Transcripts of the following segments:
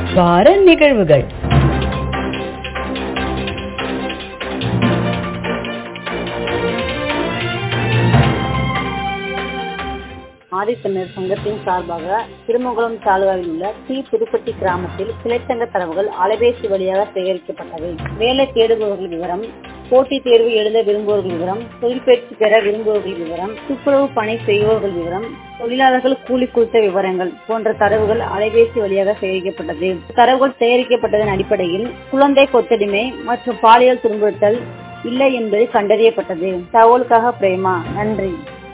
வார நிகழ்வுகள் ஆதித்தமிழர் சங்கத்தின் சார்பாக திருமங்கலம் தாலுகாவில் உள்ள டி புதுப்பட்டி கிராமத்தில் கிளைச்சங்க தரவுகள் அலைபேசி வழியாக சேகரிக்கப்பட்டது வேலை தேடுபவர்கள் விவரம் போட்டித் தேர்வு எழுத விரும்புவோர்கள் விவரம் தொழில் பயிற்சி பெற விரும்புவோர்கள் விவரம் துப்புரவு பணி செய்வோர்கள் விவரம் தொழிலாளர்கள் கூலி குறித்த விவரங்கள் போன்ற தரவுகள் அலைபேசி வழியாக சேகரிக்கப்பட்டது தரவுகள் சேகரிக்கப்பட்டதன் அடிப்படையில் குழந்தை கொத்தடிமை மற்றும் பாலியல் துன்புறுத்தல் இல்லை என்பது கண்டறியப்பட்டது தகவலுக்காக பிரேமா நன்றி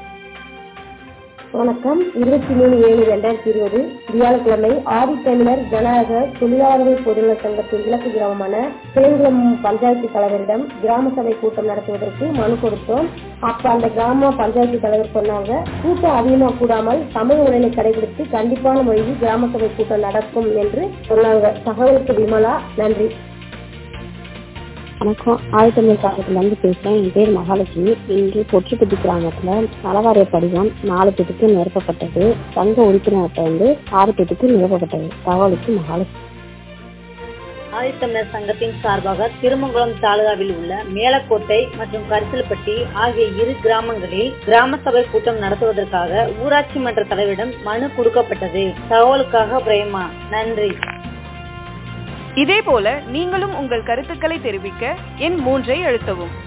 வணக்கம் இருபத்தி மூணு ஏழு ரெண்டாயிரத்தி இருபது வியாழக்கிழமை ஆதித்தமிழர் ஜனநாயக தொழிலாளர்கள் பொதுநல சங்கத்தின் இலக்கு கிராமமான சேங்குளம் பஞ்சாயத்து தலைவரிடம் கிராம சபை கூட்டம் நடத்துவதற்கு மனு கொடுத்தோம் அப்ப அந்த கிராம பஞ்சாயத்து தலைவர் சொன்னாங்க கூட்டம் அதிகமா கூடாமல் சமூக உடலை கடைபிடித்து கண்டிப்பான முறையில் கிராம சபை கூட்டம் நடக்கும் என்று சொன்னாங்க தகவலுக்கு விமலா நன்றி வணக்கம் ஆதித்தமிழ் காலத்துல இருந்து பேசுறேன் என் பேர் மகாலட்சுமி இன்று பொற்றுப்பட்டி கிராமத்துல நலவாரிய படிவம் நாலு பேத்துக்கு நிரப்பப்பட்டது சங்க உறுப்பினர் அட்டை வந்து ஆறு பேத்துக்கு நிரப்பப்பட்டது தகவலுக்கு மகாலட்சுமி ஆதித்தமிழர் சங்கத்தின் சார்பாக திருமங்கலம் தாலுகாவில் உள்ள மேலக்கோட்டை மற்றும் கரிசல்பட்டி ஆகிய இரு கிராமங்களில் கிராம சபை கூட்டம் நடத்துவதற்காக ஊராட்சி மன்ற தலைவரிடம் மனு கொடுக்கப்பட்டது தகவலுக்காக பிரேமா நன்றி இதேபோல நீங்களும் உங்கள் கருத்துக்களை தெரிவிக்க எண் மூன்றை அழுத்தவும்